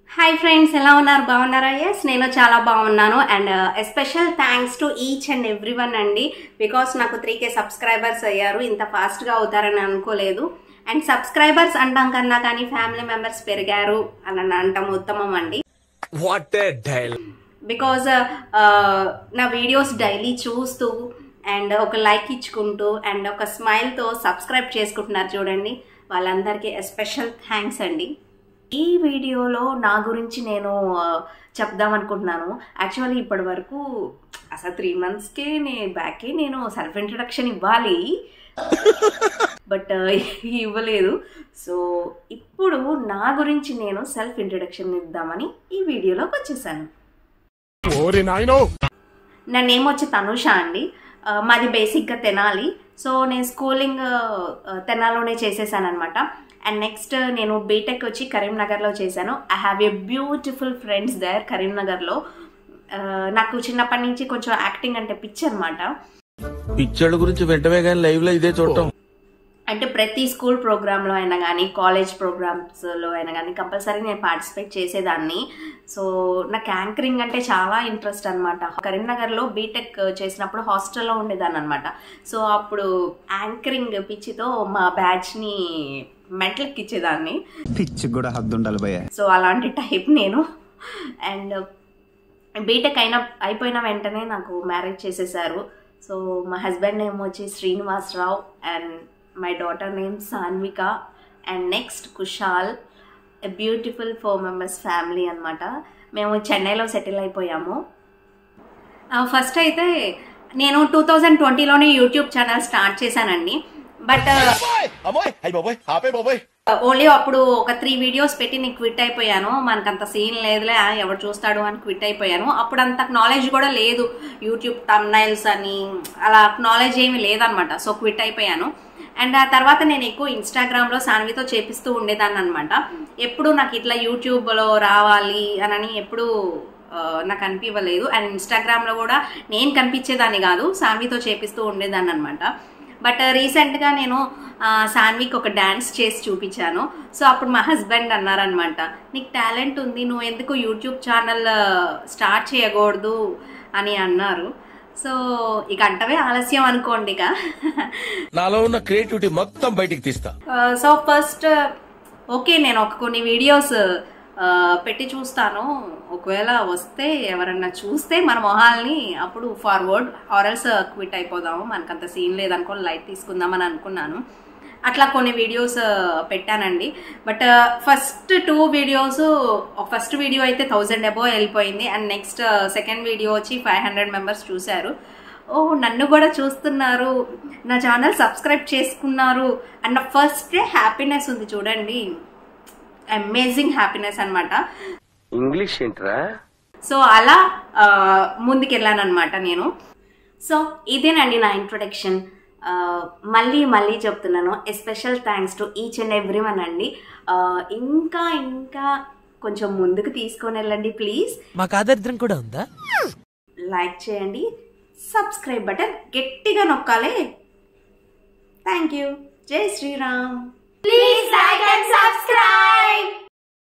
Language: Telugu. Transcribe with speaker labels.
Speaker 1: హాయ్ ఫ్రెండ్స్ ఎలా ఉన్నారు బాగున్నారా ఎస్ నేను చాలా బాగున్నాను and special thanks to each and every one అండి బికాస్ నాకు త్రీ కే సబ్స్క్రైబర్స్ అయ్యారు ఇంత ఫాస్ట్గా అవుతారని అనుకోలేదు అండ్ సబ్స్క్రైబర్స్ అంటాం కన్నా కానీ ఫ్యామిలీ మెంబర్స్ పెరిగారు అని అంటాం ఉత్తమం అండి
Speaker 2: వాట్ ఏ డైలాగ్
Speaker 1: బికాజ్ నా వీడియోస్ డైలీ చూస్తూ అండ్ ఒక లైక్ ఇచ్చుకుంటూ అండ్ ఒక స్మైల్తో సబ్స్క్రైబ్ చేసుకుంటున్నారు చూడండి వాళ్ళందరికీ ఎస్పెషల్ థ్యాంక్స్ అండి ఈ వీడియోలో నా గురించి నేను ఆ, చెప్దాం అనుకుంటున్నాను యాక్చువల్లీ ఇప్పటి వరకు అసలు త్రీ మంత్స్కే నే బ్యాకే నేను సెల్ఫ్ ఇంట్రడక్షన్ ఇవ్వాలి బట్ ఇవ్వలేదు సో ఇప్పుడు నా గురించి నేను సెల్ఫ్ ఇంట్రడక్షన్ ఇద్దామని ఈ వీడియోలోకి వచ్చేసాను
Speaker 2: ఓరి నాయనో
Speaker 1: నా నేమ్ వచ్చి తనుష అండి ఆ, మాది బేసిక్గా తెనాలి సో నేను స్కూలింగ్ ఆ, తెనాలోనే చేసేసాను అనమాట అండ్ నెక్స్ట్ నేను బీటెక్ వచ్చి కరీంనగర్లో చేశాను I have a beautiful friends there కరీంనగర్లో ఆ, నాకు చిన్నప్పటి నుంచి కొంచెం యాక్టింగ్ అంటే పిచ్చి అనమాట
Speaker 3: పిక్చర్ల గురించి వెంటనే కానీ లైవ్ లో ఇదే చూడటం
Speaker 1: అంటే ప్రతి స్కూల్ ప్రోగ్రాంలో అయినా కానీ కాలేజ్ ప్రోగ్రామ్స్లో అయినా కానీ కంపల్సరీ నేను పార్టిసిపేట్ చేసేదాన్ని సో నాకు యాంకరింగ్ అంటే చాలా ఇంట్రెస్ట్ అనమాట కరీంనగర్లో బీటెక్ చేసినప్పుడు హాస్టల్లో ఉండేదాన్ని అనమాట సో అప్పుడు యాంకరింగ్ పిచ్చితో మా బ్యాచ్ని మెంటల్కి ఇచ్చేదాన్ని
Speaker 4: పిచ్చి కూడా హద్దు ఉండాలి భయ్య
Speaker 1: సో అలాంటి టైప్ నేను అండ్ బీటెక్ అయిన అయిపోయిన వెంటనే నాకు మ్యారేజ్ చేసేసారు సో మా హస్బెండ్ నేమ్ వచ్చి Srinivas Rao and my daughter name Sanvika and next Kushal a beautiful four members family అన్నమాట మేము చెన్నైలో సెటిల్ అయిపోయాము ఫస్ట్ అయితే నేను టూ థౌజండ్ ట్వంటీలోనే యూట్యూబ్ ఛానల్ స్టార్ట్ చేశానండి బట్
Speaker 2: అమ్మాయి అయ్యి బాబోయ్ ఆపే బాబోయ్
Speaker 1: ఓన్లీ అప్పుడు ఒక త్రీ వీడియోస్ పెట్టి నేను క్విట్ అయిపోయాను మనకంత సీన్ లేదులే ఆ, ఎవరు చూస్తాడు అని క్విట్ అయిపోయాను అప్పుడు అంత నాలెడ్జ్ కూడా లేదు యూట్యూబ్ తమ్నైల్స్ అని అలా నాలెడ్జ్ ఏమీ లేదనమాట సో క్విట్ అయిపోయాను అండ్ ఆ తర్వాత నేను ఎక్కువ ఇన్స్టాగ్రామ్లో సాన్వితో చేపిస్తూ ఉండేదాన్ని అనమాట ఎప్పుడు నాకు ఇట్లా యూట్యూబ్లో రావాలి అనని ఎప్పుడు ఆ, నాకు అనిపించలేదు అండ్ ఇన్స్టాగ్రామ్లో కూడా నేను కనిపించేదాన్ని కాదు సాన్వితో చేపిస్తూ ఉండేదాన్ని అనమాట బట్ రీసెంట్గా నేను ఆ, సాన్వికి ఒక డ్యాన్స్ చేసి చూపించాను సో అప్పుడు మా హస్బెండ్ అన్నారనమాట నీకు టాలెంట్ ఉంది నువ్వు ఎందుకు యూట్యూబ్ ఛానల్ స్టార్ట్ చేయకూడదు అని అన్నారు సో ఇక అంటవే ఆలస్యం అనుకోండి ఇక
Speaker 2: నాలో ఉన్న క్రియేటివిటీ మొత్తం బయటికి తీస్తా
Speaker 1: సో ఫస్ట్ ఓకే నేను ఒక కొన్ని వీడియోస్ పెట్టి చూస్తాను ఒకవేళ వస్తే ఎవరన్నా చూస్తే మన మొహాల్ని అప్పుడు ఫార్వర్డ్ ఆరల్స్ క్విట్ అయిపోదాము మనకంత సీన్ లేదనుకో లైట్ తీసుకుందామని అనుకున్నాను అట్లా కొన్ని వీడియోస్ పెట్టానండి but first two videos first video అయితే థౌజండ్ అబో వెళ్ళిపోయింది అండ్ నెక్స్ట్ సెకండ్ వీడియో వచ్చి ఫైవ్ హండ్రెడ్ మెంబర్స్ చూశారు ఓ నన్ను కూడా చూస్తున్నారు నా ఛానల్ సబ్స్క్రైబ్ చేసుకున్నారు అన్న ఫస్ట్ హ్యాపీనెస్ ఉంది చూడండి అమేజింగ్ హ్యాపీనెస్ అన్నమాట
Speaker 2: ఇంగ్లీష్ ఏంట్రా
Speaker 1: సో అలా ఆ, ముందుకెళ్ళాను అనమాట నేను సో ఇదేనండి నా ఇంట్రొడక్షన్ మళ్ళీ మళ్ళీ చెప్తున్నాను special thanks to each and every one అండి ఆ, ఇంకా ఇంకా కొంచెం ముందుకు తీసుకొని వెళ్ళండి ప్లీజ్
Speaker 5: మాకు ఆదరిద్రం కూడా ఉందా
Speaker 1: లైక్ చేయండి సబ్స్క్రైబ్ బటన్ గట్టిగా నొక్కాలి థ్యాంక్ యూ జై Sriram please like and subscribe